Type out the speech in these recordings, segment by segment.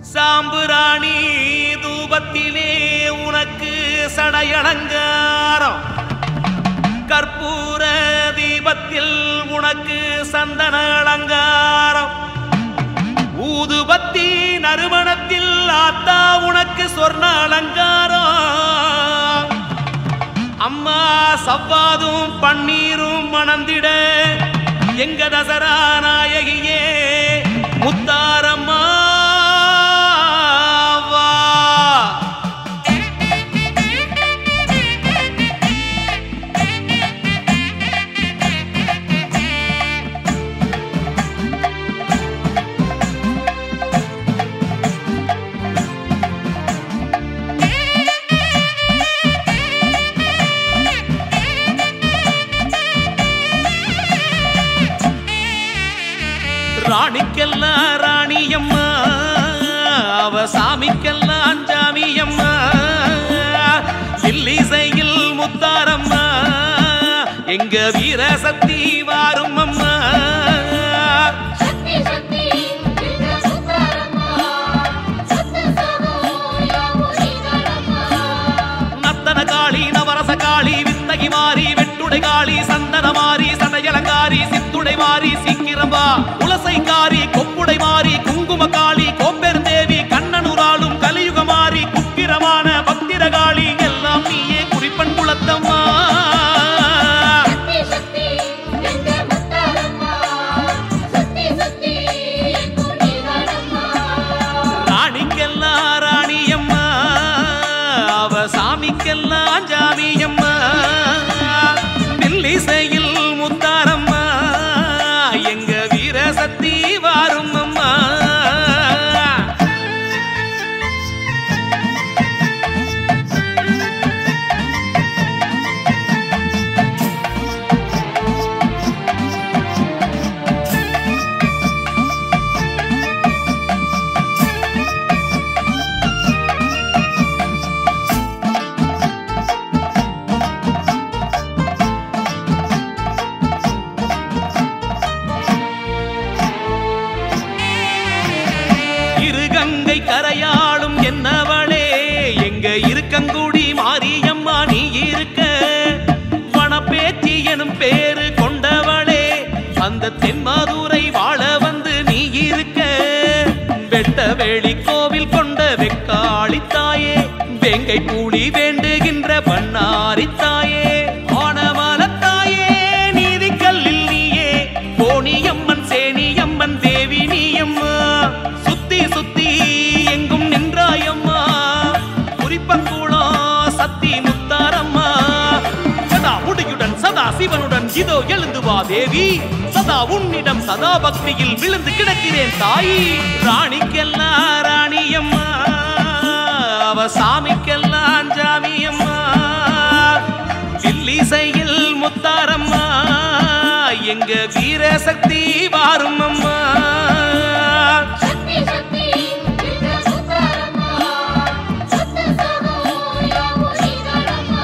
சாம்புராணி தூபத்திலே உனக்கு சடையலங்காரம் கற்பூர தீபத்தில் உனக்கு சந்தன அலங்காரம் ஊதுபத்தி நறுமணத்தில் ஆத்தா உனக்கு சொர்ண அலங்காரம் அம்மா சவ்வாதும் பன்னீரும் மணந்திட எங்க தசரா நாயகியே முத்தாரம்மா வா. ராணிக்கெல்லாம் ராணியம்மா அவ சாமிக்கெல்லாம் ஜாமியம்மா இல்லிசையில் முத்தாரம்மா எங்க வீர சக்தி வாரும் அம்மா சக்தி சக்தி எங்க முத்தாரம்மா சத்து சகோயா முனிகளம்மா நத்தன காளி நவரச காளி வித்தகி மாறி வெட்டுடை காளி சந்தன மாறி சடையலங்காரி சித்துடை மாறி சீக்கிரம் வா உலசை காரி கொப்புடை மாறி குங்கும காளி கோப்பெருந்தேவி கண்ணனுராளும் கலியுக மாறி குக்கிரமான பத்திரகாளி எல்லாம் நீயே குறிப்பன் குலத்தம்மா சக்தி சக்தி எங்க முத்தாரம்மா சக்தி சக்தி எங்க முனிகளம்மா ராணிக்கெல்லாம் ராணியம்மா அவ சாமிக்கெல்லாம் ஜாமியம்மா பில்லிசையில் முத்தாரம்மா எங்க வீர சக்தி வாரும் அம்மா இருகங்கை கரையாளும் என்னவளே எங்க இருக்கங்குடி மாரியம்மா நீ இருக்க வனப்பேச்சி எனும் பேரு கொண்டவளே அந்த தென்மாதுரை வாழ வந்து நீ இருக்க வெட்ட வேளி கோவில் கொண்ட வெக்காளி தாயே வேங்கை கூலி வேண்டுகின்ற பண்ணாரி தாயே ஆனமலத்தாயே நீதிக்கல்லில் நீயே கோணியம்மன் சேனியம்மன் தேவி நீயம்மா சுத்தி சுத்தி எங்கும் நின்றாயம்மா குறிப்பங்குளம் சத்தி முத்தாரம்மா சதா முடியுடன் சதா சிவனுடன் இதோ எழுந்து வா தேவி சதா உன்னிடம் சதா பக்தியில் விழுந்து கிடக்கிறேன் தாயி ராணிக்கெல்லாம் ராணியம்மா அவ சாமிக்கெல்லாம் ஜாமியம்மா தில்லிசையில் முத்தாரம்மா எங்க வீர சக்தி வாரும் அம்மா சக்தி சக்தி எங்க முத்தாரம்மா சத்து சகோயா முனிகளம்மா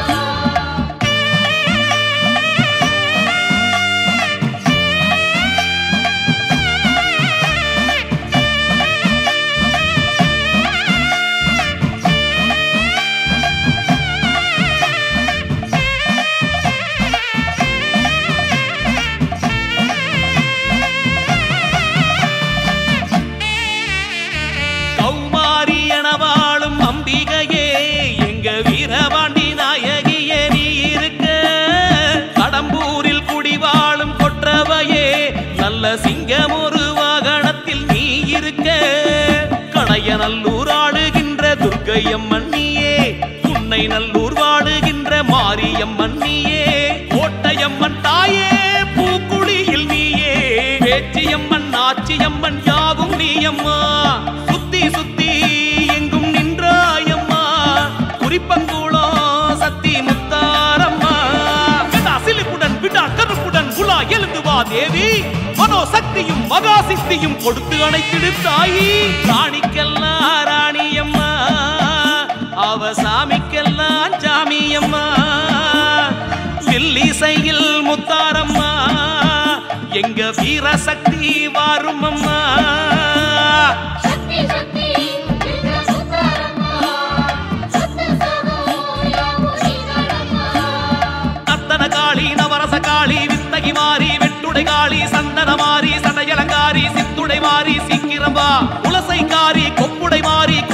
கௌமாரி என வாழும் அம்பிகையே எங்க வீரபாண்டி நாயகியே நீ இருக்க கடம்பூரில் குடி வாழும் கொற்றவையே நல்ல சிங்கம் ஒரு வாகனத்தில் நீ இருக்க கடையநல்லூர் ஆடுகின்ற துர்க்கையம்மன் நீயே உன்னை நல்லூர் வாடுகின்ற மாரியம்மன் நீயே கோட்டையம்மன் தாயே பூக்குழியில் நீயே பேச்சியம்மன் ஆச்சியம்மன் யாவும் நீயம்மா சுத்தி சுத்தி எங்கும் நின்றாயம்மா குறிப்பங்குளம் சத்தி முத்தாரம்மா விடா சிலிப்புடன் விடா கருப்புடன் உலா எழுந்து வா தேவி மனோசக்தியும் மகாசித்தியும் கொடுத்து அணைத்திடு தாயி ராணிக்கெல்லாம் ராணியம்மா அவ சாமிக்கெல்லாம் ஜாமியம்மா வில்லிசையில் முத்தாரம்மா எங்க வீர சக்தி வாரும் அம்மா சக்தி சக்தி சீக்கிரம் வா உலசைக்காரி கொப்புடை மாறி